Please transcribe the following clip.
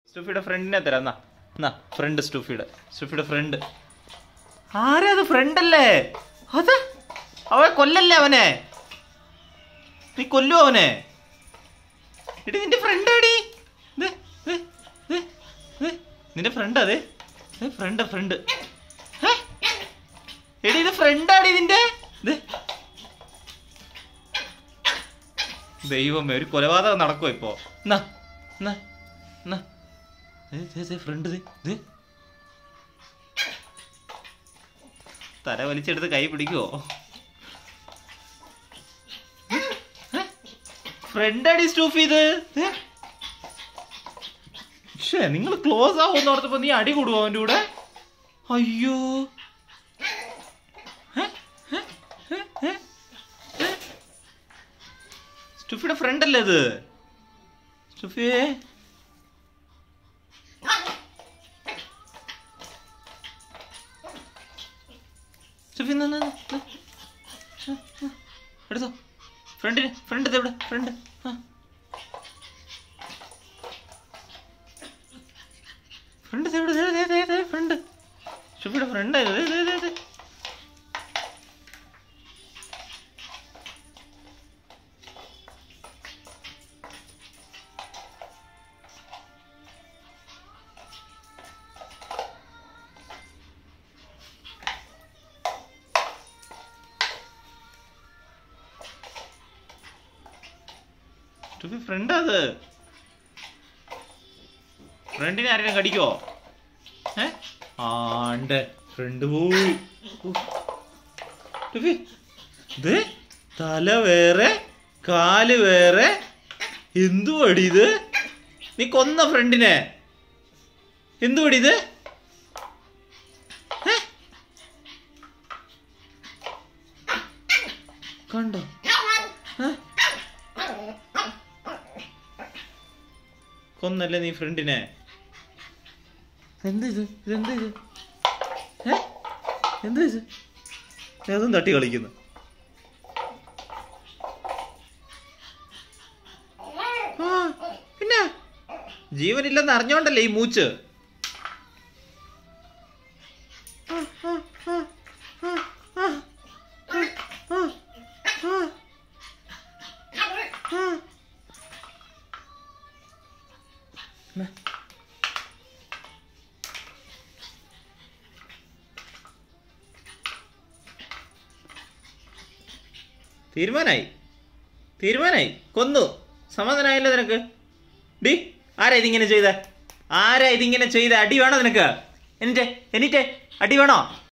സ്റ്റൂഫിയുടെ ഫ്രണ്ടിനെ തരാം എന്നാ എന്നാ ഫ്രണ്ട് സ്റ്റൂഫിയുടെ സ്റ്റൂഫിയുടെ ഫ്രണ്ട് ആരാ അത് ഫ്രണ്ട് അല്ലേ അത് അവനെ കൊല്ലല്ലേ അവനെ നീ കൊല്ലു അവനെ എടി നിന്റെ ഫ്രണ്ട് അടി നിന്റെ ഫ്രണ്ട് അതെ ഫ്രണ്ട് ഫ്രണ്ട് എടി ഇത് ഫ്രണ്ട് ആടി നിന്റെ ദേ. ദൈവമേ ഒരു കൊലപാതകം നടക്കുമോ ഇപ്പോ എന്നാ എന്നാ എന്നാ ഫ്രണ്ട് തല വലിച്ചെടുത്ത് കൈ പിടിക്കുവോ ഫ്രണ്ട് അടി സ്റ്റൂഫ് ഇത് പക്ഷേ നിങ്ങൾ ക്ലോസ് ആവുമെന്ന് ഓർത്തപ്പോ നീ അടി കൂടുവോ അവന്റെ കൂടെ അയ്യോ ഏ? ഏ? ഏ? ഏ? ഏ? സ്റ്റൂഫിയുടെ ഫ്രണ്ട് അല്ലേ ഇത് സ്റ്റൂഫിയേ സ്റ്റൂഫി നിന്ന് നിന്ന് നിന്ന്. ആ, ആ. എടുത്തോ ഫ്രണ്ടിന് ഫ്രണ്ട് എവിടെ ഫ്രണ്ട് ആ ഫ്രണ്ട് എവിടെ ഫ്രണ്ട് സ്റ്റൂഫിയുടെ ഫ്രണ്ട് സ്റ്റൂഫി ഫ്രണ്ട് അത് ഫ്രണ്ടിനെ ആരെങ്കിലും കടിക്കോ ഏ ആണ്ട് ഫ്രണ്ട് പോയി ഉഫ്. സ്റ്റൂഫി ഇത് തല വേറെ കാല് വേറെ എന്തുവടി ഇത് നീ കൊന്ന ഫ്രണ്ടിനെ എന്തുവടി ഇത് ഏ? കണ്ടോ ഏ? കൊന്നല്ലേ നീ ഫ്രണ്ടിനെ എന്താ ഇത് ഇതെന്താ ഇത് ഏ എന്താ ഇത് അതും തട്ടി കളിക്കുന്നു ആ, പിന്നെ ജീവനില്ലെന്ന് അറിഞ്ഞോണ്ടല്ലേ ഈ മൂച്ച് ആ, ആ, ആ, ആ, ആ, ആ, ആ, ആ. എന്നാ. തീരുമാനായി തീരുമാനായി കൊന്നു സമാധാനായല്ലോ നിനക്ക് ഡി ആരാ ഇതിങ്ങനെ ചെയ്ത ആരാ ഇതിങ്ങനെ ചെയ്ത അടി വേണോ നിനക്ക് എന്നിട്ട് എന്നിട്ട് അടി വേണോ